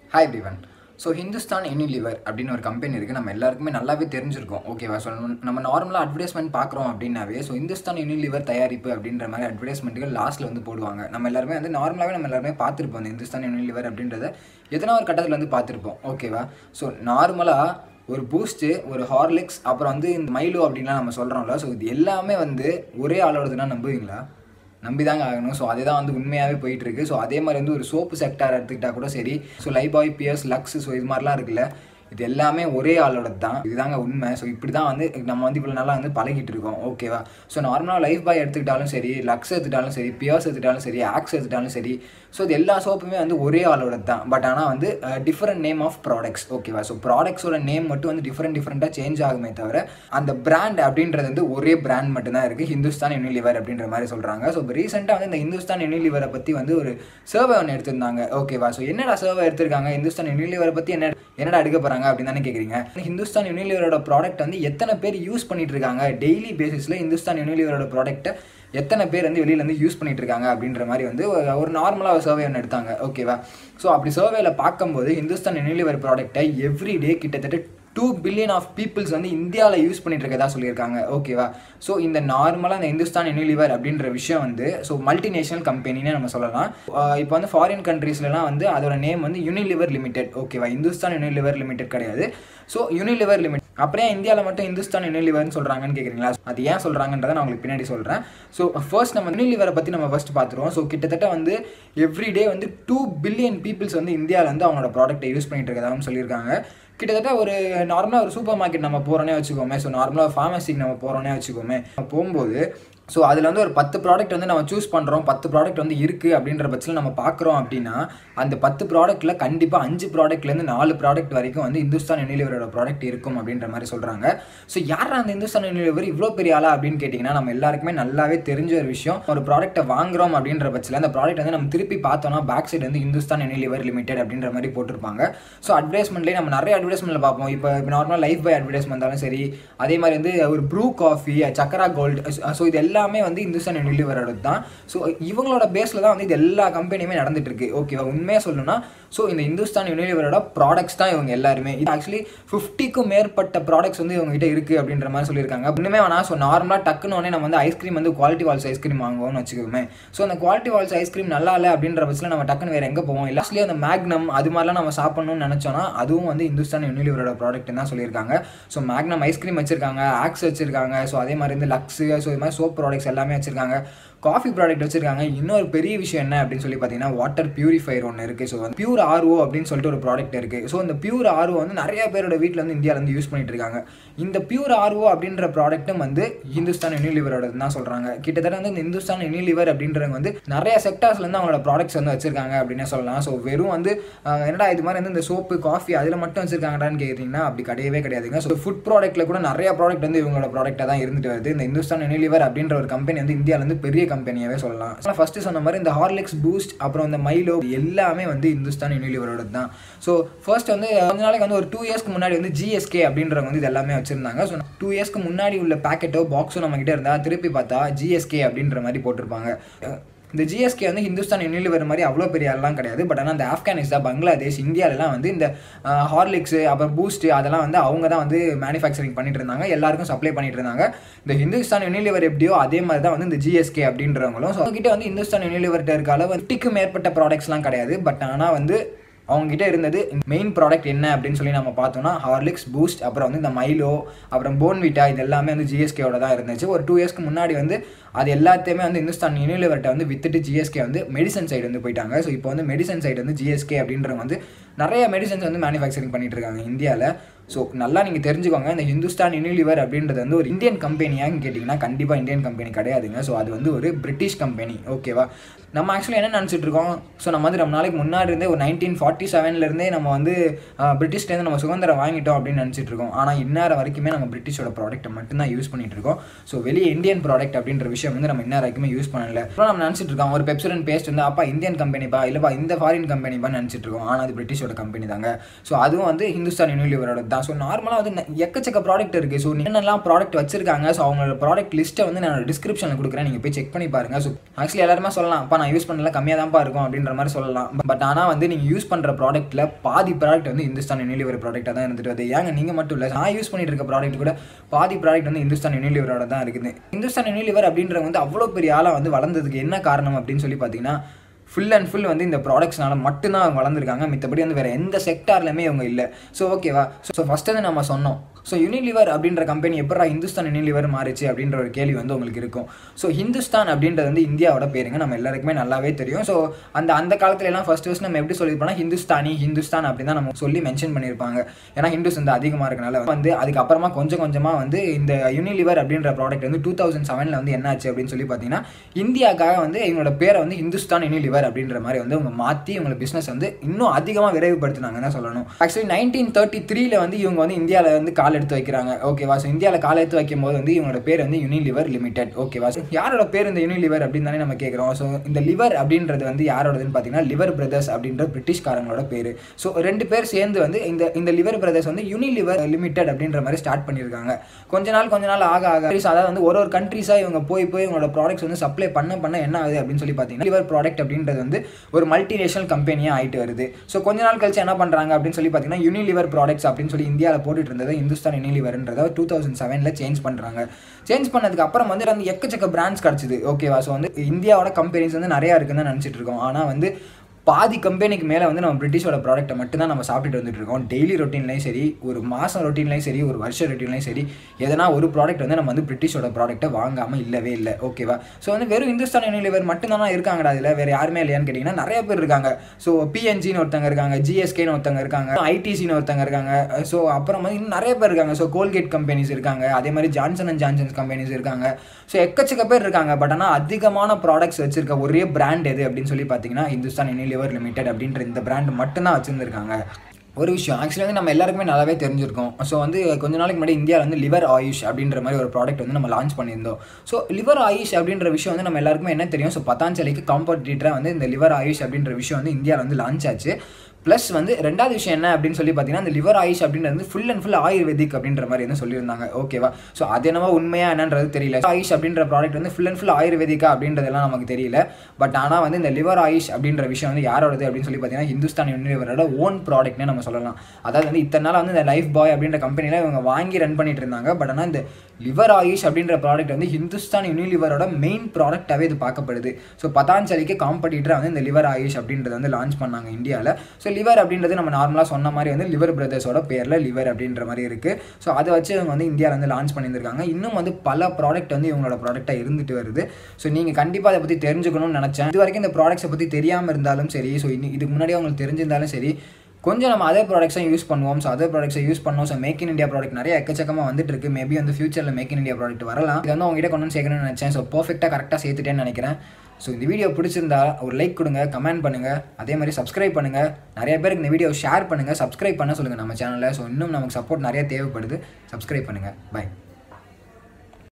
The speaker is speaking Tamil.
hi everyone so Hindustan Unilever அப்படின்னு ஒரு கம்பெனி இருக்குது நம்ம எல்லாருக்குமே நல்லாவே தெரிஞ்சிருக்கோம் ஓகேவா ஸோ நம்ம நார்மலாக அட்வர்டைஸ்மெண்ட் பார்க்குறோம் அப்படின்னாவே ஸோ ஹிந்துஸ்தான் யூனிலிவர் தயாரிப்பு அப்படின்ற மாதிரி அட்வர்டைஸ்மெண்ட்டுகள் லாஸ்ட்டில் வந்து போடுவாங்க நம்ம எல்லாருமே வந்து நார்மலாகவே நம்ம எல்லாருமே பார்த்துருப்போம் அந்த ஹிந்துஸ்தான் யூனிலிவர் அப்படின்றத எதனா ஒரு கட்டத்தில் வந்து பார்த்துருப்போம் ஓகேவா ஸோ நார்மலாக ஒரு பூஸ்ட்டு ஒரு ஹார்லிக்ஸ் அப்புறம் வந்து இந்த மைலோ அப்படின்லாம் நம்ம சொல்கிறோம்ல ஸோ இது எல்லாமே வந்து ஒரே ஆளோடதுன்னா நம்புவீங்களா நம்பி தாங்க ஆகணும் ஸோ அதே தான் வந்து உண்மையாகவே போயிட்டு இருக்கு ஸோ அதே மாதிரி வந்து ஒரு சோப்பு செக்டார் எடுத்துக்கிட்டா கூட சரி so Lifebuoy Pears Lux so இது மாதிரிலாம் இருக்குல்ல இது எல்லாமே ஒரே ஆளோட தான் இதுதாங்க உண்மை ஸோ இப்படி தான் வந்து நம்ம வந்து இவ்வளோ நாளாக வந்து பழகிட்டு இருக்கோம் ஓகேவா ஸோ நார்மலாக லைஃப் பாய் எடுத்துக்கிட்டாலும் சரி லக்ஸ் எடுத்துக்கிட்டாலும் சரி பியர்ஸ் எடுத்துக்கிட்டாலும் சரி ஆக்ஸ் எடுத்துக்கிட்டாலும் சரி ஸோ இது எல்லா சோப்புமே வந்து ஒரே ஆளோட தான் பட் ஆனால் வந்து டிஃப்ரெண்ட் நேம் ஆஃப் ப்ராடக்ட்ஸ் ஓகேவா ஸோ ப்ராடக்ட்ஸோட நேம் மட்டும் வந்து டிஃப்ரெண்ட் டிஃப்ரெண்ட்டாக சேஞ்ச் ஆகுமே தவிர அந்த பிராண்ட் அப்படின்றது வந்து ஒரே பிராண்ட் மட்டும்தான் இருக்குது ஹிந்துஸ்தான் யூனிலிவர் அப்படின்ற மாதிரி சொல்கிறாங்க ஸோ இப்போ ரீசெண்டாக வந்து இந்த ஹிந்துஸ்தான் யூனிலிவரை பற்றி வந்து ஒரு சர்வே ஒன்று எடுத்திருந்தாங்க ஓகேவா ஸோ என்னடா சர்வே எடுத்திருக்காங்க ஹிந்துஸ்தான் யூனிலிவரை பற்றி என்ன என்னடா எடுக்க போகிறாங்க அப்படின்னு தானே கேட்குறீங்க ஹிந்துஸ்தான் யூனிலிவரோட ப்ராடக்ட் வந்து எத்தனை பேர் யூஸ் பண்ணிட்டு இருக்காங்க டெய்லி பேசிஸில் ஹிந்துஸ்தான் யூனிலிவரோட ப்ராடக்ட்டை எத்தனை பேர் வந்து வெளியில இருந்து யூஸ் பண்ணிட்டு இருக்காங்க அப்படின்ற மாதிரி வந்து ஒரு நார்மலாக ஒரு சர்வே ஒன்று எடுத்தாங்க ஓகேவா ஸோ அப்படி சர்வேல பார்க்கும்போது ஹிந்துஸ்தான் யூனிலிவர் ப்ராடக்ட்டை எவ்ரி டே கிட்டத்தட்ட டூ பில்லியன் ஆஃப் பீப்புள்ஸ் வந்து இந்தியாவில் யூஸ் பண்ணிட்டு இருக்கதா சொல்லியிருக்காங்க ஓகேவா ஸோ இந்த நார்மலாக இந்த இந்துஸ்தான் யூனிலிவர் அப்படின்ற விஷயம் வந்து ஸோ மல்டிநேஷனல் கம்பெனின்னு நம்ம சொல்லலாம் இப்போ வந்து ஃபாரின் கண்ட்ரீஸ்லாம் வந்து அதோட நேம் வந்து யூனிலிவர் லிமிடெட் ஓகேவா இந்துஸ்தான் யூனிலிவர் லிமிடெட் கிடையாது ஸோ யூனிலிவர் லிமிட் அப்புறம் இந்தியாவில் மட்டும் இந்துஸ்தான் யூனிலிவர்னு சொல்கிறாங்கன்னு கேட்குறீங்களா அது ஏன் சொல்கிறாங்கன்றதை நான் உங்களுக்கு பின்னாடி சொல்கிறேன் ஸோ ஃபர்ஸ்ட் நம்ம யூனிலிவரை பற்றி நம்ம ஃபர்ஸ்ட் பார்த்துருவோம் ஸோ கிட்டத்தட்ட வந்து எவ்ரி டே வந்து டூ பில்லியன் பீப்புள்ஸ் வந்து இந்தியாவில் வந்து அவங்களோட ப்ராடக்ட்டை யூஸ் பண்ணிட்டு இருக்கதாகவும் சொல்லியிருக்காங்க கிட்டத்தட்ட ஒரு நார்மலாக ஒரு சூப்பர் மார்க்கெட் நம்ம போகிறோன்னே வச்சுக்கோமே ஸோ நார்மலாக ஃபார்மசிக்கு நம்ம போகிறோன்னே வச்சுக்கோமே போகும்போது ஸோ அதில் வந்து ஒரு பத்து ப்ராடக்ட் வந்து நம்ம சூஸ் பண்ணுறோம் பத்து ப்ராடக்ட் வந்து இருக்குது அப்படின்ற பட்சத்தில் நம்ம பார்க்குறோம் அப்படின்னா அந்த பத்து ப்ராடக்ட்டில் கண்டிப்பாக அஞ்சு ப்ராடக்ட்லேருந்து நாலு ப்ராடக்ட் வரைக்கும் வந்து இந்துஸ்தான் யூனிலிவரோட ப்ராடக்ட் இருக்கும் அப்படின்ற மாதிரி சொல்கிறாங்க ஸோ யார் அந்த இந்துஸ்தான் யூனிலிவர் இவ்வளோ பெரிய ஆளா அப்படின்னு கேட்டிங்கன்னா நம்ம எல்லாருக்குமே நல்லாவே தெரிஞ்ச ஒரு விஷயம் ஒரு ப்ராடக்ட்டை வாங்குறோம் அப்படின்ற பட்சத்தில் அந்த ப்ராடக்ட் வந்து நம்ம திருப்பி பார்த்தோம்னா பேக் சைடு வந்து இந்துஸ்தான் யூனிலிவர் லிமிடெட் அப்படின்ற மாதிரி போட்டிருப்பாங்க ஸோ அட்வர்டைஸ்மெண்ட்லேயே நம்ம நிறைய அட்வர்டைஸ்மெண்ட்டில் பார்ப்போம் இப்போ நார்மலாக லைஃப் பை அட்வர்டைஸ்மெண்ட் இருந்தாலும் சரி அதே மாதிரி வந்து ஒரு Bru coffee Chakra gold so இது எல்லாமே வந்து இந்துஸ்தான் யூனிலிவரோட தான் ஸோ இவங்களோட பேஸில் தான் வந்து இது எல்லா கம்பெனியுமே நடந்துட்டு இருக்கு ஓகேவா உண்மையாக சொல்லணும்னா ஸோ இந்த இந்துஸ்தான் யூனிலிவரோட ப்ராடக்ட்ஸ் தான் இவங்க எல்லாருமே இது ஆக்சுவலி ஃபிஃப்டிக்கும் மேற்பட்ட ப்ராடக்ட்ஸ் வந்து இவங்க கிட்ட இருக்குது அப்படின்ற மாதிரி சொல்லியிருக்காங்க இன்னுமே வேணா ஸோ நார்மலாக டக்குன்னு உடனே நம்ம வந்து ஐஸ்கிரீம் வந்து குவாலிட்டி வால்ஸ் ஐஸ்கிரீம் வாங்குவோம்னு வச்சுக்கோமே ஸோ அந்த குவாலிட்டி வால்ஸ் ஐஸ்கிரீம் நல்லா இல்லை அப்படின்ற பட்சத்தில் நம்ம டக்குன்னு வேறு எங்கே போவோம் லாஸ்ட்லேயே அந்த மேக்னம் அது மாதிரிலாம் நம்ம சாப்பிடணும்னு நினச்சோன்னா அதுவும் வந்து இந்துஸ்தான் யூனிலிவரோட ப்ராடக்ட் தான் சொல்லியிருக்காங்க ஸோ மேக்னம் ஐஸ்கிரீம் வச்சிருக்காங்க ஆக்ஸ் வச்சிருக்காங்க ஸோ அதே மாதிரி வந்து லக்ஸு ஸோ இது மாதிரி சோப் ப்ராடக்ட்ஸ் எல்லாமே வச்சிருக்காங்க காஃபி ப்ராடக்ட் வச்சிருக்காங்க இன்னொரு பெரிய விஷயம் என்ன அப்படின்னு சொல்லி பார்த்தீங்கன்னா வாட்டர் பியூரிஃபையர் ஒன்று இருக்குது ஸோ வந்து பியூர் ஆர்ஓ அப்படின்னு சொல்லிட்டு ஒரு ப்ராடக்ட் இருக்குது ஸோ இந்த பியூர் ஆர்ஓ வந்து நிறைய பேரோட வீட்டில் வந்து இந்தியாவில் வந்து யூஸ் பண்ணிட்டு இருக்காங்க இந்த பியூர் ஆர்ஓ அப்படின்ற ப்ராடக்ட்டும் வந்து ஹிந்துஸ்தான் யூனிலிவரோட தான் சொல்கிறாங்க கிட்டத்தட்ட வந்து இந்த இந்துஸ்தான் யூனிலிவர் அப்படின்றவங்க வந்து நிறைய செக்டார்ஸ்லேருந்து அவங்களோட ப்ராடக்ட்ஸ் வந்து வச்சிருக்காங்க அப்படின்னு சொல்லலாம் ஸோ வெறும் வந்து என்னடா இது மாதிரி வந்து இந்த சோப்பு காஃபி அதில் மட்டும் வச்சிருக்காங்கடான்னு கேட்டிங்கன்னா அப்படி கிடையவே கிடையாதுங்க ஸோ ஃபுட் ப்ராடக்ட்டில் கூட நிறைய ப்ராடக்ட் வந்து இவங்களோட ப்ராடக்டாக தான் இருந்துட்டு வருது இந்த இந்துஸ்தான் யூனிலிவர் அப்படின்ற ஒரு கம்பெனி வந்து இந்தியாவில் வந்து பெரிய கம்பெனியாகவே சொல்லலாம் ஃபர்ஸ்ட் சொன்ன மாதிரி இந்த ஹார்லிக்ஸ் பூஸ்ட் அப்புறம் இந்த மைலோ எல்லாமே வந்து இந்துஸ்தான் யூனிலிவரோட தான் ஸோ ஃபர்ஸ்ட் வந்து கொஞ்ச நாளைக்கு வந்து ஒரு டூ இயர்ஸ்க்கு முன்னாடி வந்து ஜிஎஸ்கே அப்படின்றவங்க வந்து இது எல்லாமே வச்சிருந்தாங்க ஸோ டூ இயர்ஸ்க்கு முன்னாடி உள்ள பேக்கெட்டோ பாக்ஸோ நம்ம கிட்ட இருந்தால் திருப்பி பார்த்தா ஜிஎஸ்கே அப்படின்ற மாதிரி போட்டிருப்பாங்க இந்த ஜிஎஸ்கே வந்து ஹிந்துஸ்தான் யூனிலிவர் மாதிரி அவ்வளோ பெரிய ஆள்லாம் கிடையாது பட் ஆனால் இந்த ஆப்கானிஸ்தான் பங்களாதேஷ் இந்தியாவிலலாம் வந்து இந்த ஹார்லிக்ஸு அப்புறம் பூஸ்ட்டு அதெல்லாம் வந்து அவங்க தான் வந்து மேனுஃபேக்சரிங் பண்ணிட்டு இருந்தாங்க எல்லாருக்கும் சப்ளை பண்ணிட்டு இருந்தாங்க இந்த ஹிந்துஸ்தான் யூனிலிவர் எப்படியோ அதே மாதிரி தான் வந்து இந்த ஜிஎஸ்கே அப்படின்றவங்களும் ஸோ அவங்ககிட்ட வந்து ஹிந்துஸ்தான் யூனிலிவர்கிட்ட இருக்க அளவு ஃபிஃப்டிக்கு மேற்பட்ட ப்ராடக்ட்ஸ்லாம் கிடையாது பட் ஆனால் வந்து அவங்ககிட்ட இருந்தது மெயின் ப்ராடக்ட் என்ன அப்படின்னு சொல்லி நம்ம பார்த்தோம்னா ஹார்லிக்ஸ் பூஸ்ட் அப்புறம் வந்து இந்த மைலோ அப்புறம் போன்விட்டா இது எல்லாமே வந்து ஜிஎஸ்கேவோட தான் இருந்துச்சு ஒரு டூ இயர்ஸ்க்கு முன்னாடி வந்து அது எல்லாத்தையுமே வந்து இந்துஸ்தான் யூனிலிவர்கிட்ட வந்து வித்துட்டு ஜிஎஸ்கே வந்து மெடிசன் சைடு வந்து போயிட்டாங்க ஸோ இப்போ வந்து மெடிசன் சைடு வந்து ஜிஎஸ்கே அப்படின்றவங்க வந்து நிறைய மெடிசன்ஸ் வந்து மேனுஃபேக்சரிங் பண்ணிட்டு இருக்காங்க இந்தியாவில் ஸோ நல்லா நீங்கள் தெரிஞ்சுக்கோங்க இந்த ஹிந்துஸ்தான் யூனிலிவர் அப்படின்றது வந்து ஒரு இந்தியன் கம்பெனியான்னு கேட்டிங்கன்னா கண்டிப்பாக இந்தியன் கம்பெனி கிடையாதுங்க ஸோ அது வந்து ஒரு பிரிட்டிஷ் கம்பெனி ஓகேவா நம்ம ஆக்சுவலி என்ன நினச்சிட்டு இருக்கோம் ஸோ நம்ம வந்து ரொம்ப நாளைக்கு முன்னாடி இருந்தே ஒரு நைன்டீன் ஃபார்ட்டி செவன்லேருந்தே நம்ம வந்து பிரிட்டிஷ்லேருந்து நம்ம சுதந்திரம் வாங்கிட்டோம் அப்படின்னு நினச்சிட்டு இருக்கோம் ஆனால் இந்நேர வரைக்குமே நம்ம பிரிட்டிஷோட ப்ராடக்ட்டை மட்டும்தான் யூஸ் பண்ணிட்டு இருக்கோம் ஸோ வெளியே இந்தியன் ப்ராடக்ட் அப்படின்ற விஷயம் வந்து நம்ம இன்ன வரைக்குமே யூஸ் பண்ணல அப்புறம் நம்ம நினச்சிட்டு இருக்கோம் ஒரு பெப்சரன் பேஸ்ட் வந்து அப்பா இந்தியன் கம்பெனிப்பா இல்லைப்பா இந்த ஃபாரின் கம்பெனிப்பா நினச்சிட்டு இருக்கோம் ஆனால் அது பிரிட்டிஷோட கம்பெனி தாங்க ஸோ அதுவும் வந்து ஹிந்துஸ்தான் யூனிலிவரோட தான் தான் ஸோ நார்மலாக வந்து ந- எக்கச்சக்க ப்ராடக்ட் இருக்குது ஸோ என்னென்னலாம் ப்ராடக்ட் வச்சிருக்காங்க ஸோ அவங்களோட ப்ராடக்ட் லிஸ்ட்டை வந்து நான் டிஸ்கிரிப்ஷனில் கொடுக்குறேன் நீங்கள் போய் செக் பண்ணி பாருங்க ஸோ ஆக்சுவலி எல்லாருமே சொல்லலாம் அப்பா நான் யூஸ் பண்ணல கம்மியாக தான்ப்பா இருக்கும் அப்படின்ற மாதிரி சொல்லலாம் பட் ஆனால் வந்து நீங்கள் யூஸ் பண்ணுற ப்ராடக்ட்டில் பாதி ப்ராடக்ட் வந்து இந்துஸ்தான் யூனிலிவர் ப்ராடக்ட்டாக தான் இருந்துட்டு வருது ஏங்க நீங்கள் மட்டும் இல்லை நான் யூஸ் பண்ணிட்டு இருக்க ப்ராடக்ட் கூட பாதி ப்ராடக்ட் வந்து இந்துஸ்தான் யூனிலிவரோட தான் இருக்குது இந்துஸ்தான் யூனிலிவர் அப்படின்றவங்க வந்து அவ்வளோ பெரிய ஆளாக வந்து வளர்ந்ததுக்கு என்ன காரணம் அப்படின்னு சொல்லி பார்த்தீங்கன்னா ஃபுல் அண்ட் ஃபுல் வந்து இந்த ப்ராடக்ட்ஸ்னால மட்டும்தான் அவங்க வளர்ந்துருக்காங்க மித்தபடி வந்து வேறு எந்த செக்டார்லையுமே இவங்க இல்லை ஸோ ஓகேவா ஸோ ஃபஸ்ட்டு வந்து நம்ம சொன்னோம் ஸோ யூனிலிவர் அப்படின்ற கம்பெனி எப்படா இந்துஸ்தான் யூனிலிவர் மாறிச்சு அப்படின்ற ஒரு கேள்வி வந்து உங்களுக்கு இருக்கும் ஸோ ஹிந்துஸ்தான் அப்படின்றது வந்து இந்தியாவோட பேருங்க நம்ம எல்லாருக்குமே நல்லாவே தெரியும் ஸோ அந்த அந்த காலத்துல எல்லாம் ஃபர்ஸ்ட் ஃபர்ஸ்ட் நம்ம எப்படி சொல்லியிருப்போம்னா ஹிந்துஸ்தானி ஹிந்துஸ்தான் அப்படின்னு தான் நம்ம சொல்லி மென்ஷன் பண்ணியிருப்பாங்க ஏன்னா ஹிந்துஸ் வந்து அதிகமாக இருக்கனால வந்து அதுக்கப்புறமா கொஞ்சம் கொஞ்சமாக வந்து இந்த யூனிலிவர் அப்படின்ற ப்ராடக்ட் வந்து டூ தௌசண்ட் செவனில் வந்து என்ன ஆச்சு அப்படின்னு சொல்லி பார்த்தீங்கன்னா இந்தியாக்காக வந்து இவங்களோட பேரை வந்து ஹிந்துஸ்தான் யூனிலிவர் அப்படின்ற மாதிரி வந்து அவங்க மாற்றி இவங்க பிஸ்னஸ் வந்து இன்னும் அதிகமாக விரைவுபடுத்தினாங்க தான் சொல்லணும் ஆக்சுவலி நைன்டீன் தேர்ட்டி த்ரீல வந்து இவங்க வந்து இந்தியாவில் வந்து கால் எடுத்து வைக்கிறாங்க ஓகேவா ஸோ இந்தியாவில் கால் எடுத்து வைக்கும் போது வந்து இவங்களோட பேர் வந்து யூனிலிவர் லிமிடெட் ஓகேவா ஸோ யாரோட பேர் இந்த யூனிலிவர் அப்படின்னு தானே நம்ம கேட்குறோம் ஸோ இந்த லிவர் அப்படின்றது வந்து யாரோடதுன்னு பார்த்தீங்கன்னா லிவர் பிரதர்ஸ் அப்படின்ற பிரிட்டிஷ்காரங்களோட பேர் ஸோ ரெண்டு பேர் சேர்ந்து வந்து இந்த இந்த லிவர் பிரதர்ஸ் வந்து யூனிலிவர் லிமிடெட் அப்படின்ற மாதிரி ஸ்டார்ட் பண்ணியிருக்காங்க கொஞ்ச நாள் கொஞ்ச நாள் ஆக ஆக அதாவது வந்து ஒரு ஒரு கண்ட்ரீஸாக இவங்க போய் போய் இவங்களோட ப்ராடக்ட்ஸ் வந்து சப்ளை பண்ண பண்ண என்ன ஆகுது அப்படின்னு சொல்லி பார்த்தீங்கன்னா லிவர் ப்ராடக்ட் அப்படின்றது வந்து ஒரு மல்டிநேஷனல் கம்பெனியாக ஆயிட்டு வருது ஸோ கொஞ்ச நாள் கழிச்சு என்ன பண்ணுறாங்க அப்படின்னு சொல்லி பார்த்தீங்கன்னா யூனிலிவர் ப்ராடக்ட்ஸ் அப்படின்னு சொல்லி இந்தியாவில் போட்டுட்டு இருந்தது இந்துஸ்தான் யூனிலிவர்ன்றதை டூ தௌசண்ட் செவனில் சேஞ்ச் பண்ணுறாங்க சேஞ்ச் பண்ணதுக்கு அப்புறம் வந்து வந்து எக்கச்சக்க பிராண்ட்ஸ் கிடச்சிது ஓகேவா ஸோ வந்து இந்தியாவோட கம்பெனிஸ் வந்து நிறையா இருக்குன்னு தான் நினச்சிட்டு இருக்கோம் ஆனால் வந்து பாதி கம்பெனிக்கு மேலே வந்து நம்ம பிரிட்டிஷோட ப்ராடக்ட்டை மட்டும் தான் நம்ம சாப்பிட்டுட்டு வந்துட்டு இருக்கோம் டெய்லி ரொட்டீன்லையும் சரி ஒரு மாதம் ரொட்டீன்லையும் சரி ஒரு வருஷ ரொட்டீன்லையும் சரி எதனா ஒரு ப்ராடக்ட் வந்து நம்ம வந்து பிரிட்டிஷோட ப்ராடக்ட்டை வாங்காமல் இல்லவே இல்லை ஓகேவா ஸோ வந்து வெறும் இந்துஸ்தான் யூனிலிவர் மட்டும்தானா இருக்காங்கடா அதில் வேறு யாருமே இல்லையான்னு கேட்டிங்கன்னா நிறைய பேர் இருக்காங்க ஸோ பிஎன்ஜின்னு ஒருத்தங்க இருக்காங்க ஜிஎஸ்கேன்னு ஒருத்தங்க இருக்காங்க ஐடிசின்னு ஒருத்தங்க இருக்காங்க ஸோ அப்புறம் வந்து இன்னும் நிறைய பேர் இருக்காங்க ஸோ கோல்கேட் கம்பெனிஸ் இருக்காங்க அதே மாதிரி ஜான்சன் அண்ட் ஜான்சன்ஸ் கம்பெனிஸ் இருக்காங்க ஸோ எக்கச்சக்க பேர் இருக்காங்க பட் ஆனால் அதிகமான ப்ராடக்ட்ஸ் வச்சிருக்க ஒரே பிராண்ட் எது அப்படின்னு சொல்லி பார்த்தீங்கன்னா இந்துஸ்தான் யூனிலிவர் லிமிடெட் அப்படின்ற இந்த பிராண்ட் மட்டும்தான் வச்சிருந்திருக்காங்க ஒரு விஷயம் ஆக்சுவலி வந்து நம்ம எல்லாருக்குமே நல்லாவே தெரிஞ்சிருக்கோம் ஸோ வந்து கொஞ்ச நாளைக்கு முன்னாடி இந்தியாவில் வந்து லிவர் ஆயுஷ் அப்படின்ற மாதிரி ஒரு ப்ராடக்ட் வந்து நம்ம லான்ச் பண்ணியிருந்தோம் ஸோ லிவர் ஆயுஷ் அப்படின்ற விஷயம் வந்து நம்ம எல்லாருக்குமே என்ன தெரியும் ஸோ பத்தாஞ்சலிக்கு காம்படிட்டராக வந்து இந்த லிவர் ஆயுஷ் அப்படின்ற விஷயம் வந்து இந்தியாவில் வந்து லான்ச் ஆச்சு ப்ளஸ் வந்து ரெண்டாவது விஷயம் என்ன அப்படின்னு சொல்லி பார்த்தீங்கன்னா இந்த லிவர் ஆயுஷ் அப்படின்றது வந்து ஃபுல் அண்ட் ஃபுல் ஆயுர்வேதிக் அப்படின்ற மாதிரி வந்து சொல்லியிருந்தாங்க ஓகேவா ஸோ அது என்னவோ உண்மையா என்னன்றது தெரியல ஆயுஷ் அப்படின்ற ப்ராடக்ட் வந்து ஃபுல் அண்ட் ஃபுல் ஆயுர்வேதிக்கா அப்படின்றதெல்லாம் நமக்கு தெரியல பட் ஆனால் வந்து இந்த லிவர் ஆயுஷ் அப்படின்ற விஷயம் வந்து யாரோடது அப்படின்னு சொல்லி பார்த்தீங்கன்னா ஹிந்துஸ்தான் யூனிவரோட ஓன் ப்ராடக்ட்னே நம்ம சொல்லலாம் அதாவது வந்து இத்தனை நாள் வந்து இந்த லைஃப் பாய் அப்படின்ற கம்பெனியில் இவங்க வாங்கி ரன் பண்ணிட்டு இருந்தாங்க பட் ஆனால் இந்த லிவர் ஆயுஷ் அப்படின்ற ப்ராடக்ட் வந்து ஹிந்துஸ்தான் யூனிலிவரோட மெயின் ப்ராடக்டாகவே இது பார்க்கப்படுது ஸோ பதாஞ்சலிக்கு காம்படிட்டராக வந்து இந்த லிவர் ஆயுஷ் அப்படின்றத வந்து லான்ச் பண்ணாங்க இந்தியாவில் ஸோ லிவர் அப்படின்றது நம்ம நார்மலாக சொன்ன மாதிரி வந்து லிவர் பிரதர்ஸோட பேரில் லிவர் அப்படின்ற மாதிரி இருக்குது ஸோ அதை வச்சு இவங்க வந்து இந்தியாவில் வந்து லான்ச் பண்ணியிருக்காங்க இன்னும் வந்து பல ப்ராடக்ட் வந்து இவங்களோட ப்ராடக்டாக இருந்துட்டு வருது ஸோ நீங்கள் கண்டிப்பாக அதை பற்றி தெரிஞ்சுக்கணும்னு நினச்சேன் இது வரைக்கும் இந்த ப்ராடக்ட்ஸை பற்றி தெரியாமல் இருந்தாலும் சரி ஸோ இன்னி இதுக்கு முன்னாடி அவங்களுக்கு தெரிஞ்சிருந்தாலும் சரி கொஞ்சம் நம்ம அதர் ப்ராடக்ட்ஸை யூஸ் பண்ணுவோம் ஸோ அதர் ப்ராடக்ட்ஸை யூஸ் பண்ணோம் so make in India product நிறைய எக்கச்சக்கமாக வந்துட்டு இருக்கு மேபி வந்து ஃபியூச்சரில் மேக் இன் இந்தியா ப்ராடக்ட் வரலாம் இது வந்து உங்ககிட்ட கொண்டு வந்து சேர்க்கணும்னு நினச்சேன் ஸோ பர்ஃபெக்டாக கரெக்டாக சேர்த்துட்டேன்னு நினைக்கிறேன் ஸோ இந்த வீடியோ பிடிச்சிருந்தா ஒரு லைக் கொடுங்க கமெண்ட் பண்ணுங்கள் அதே மாதிரி சப்ஸ்கிரைப் பண்ணுங்கள் நிறைய பேருக்கு இந்த வீடியோ ஷேர் பண்ணுங்கள் சப்ஸ்கிரைப் பண்ண சொல்லுங்கள் நம்ம சேனலில் ஸோ இன்னும் நமக்கு சப்போர்ட் நிறைய தேவைப்படுது சப்ஸ்கிரைப் பண்ணுங்கள் பை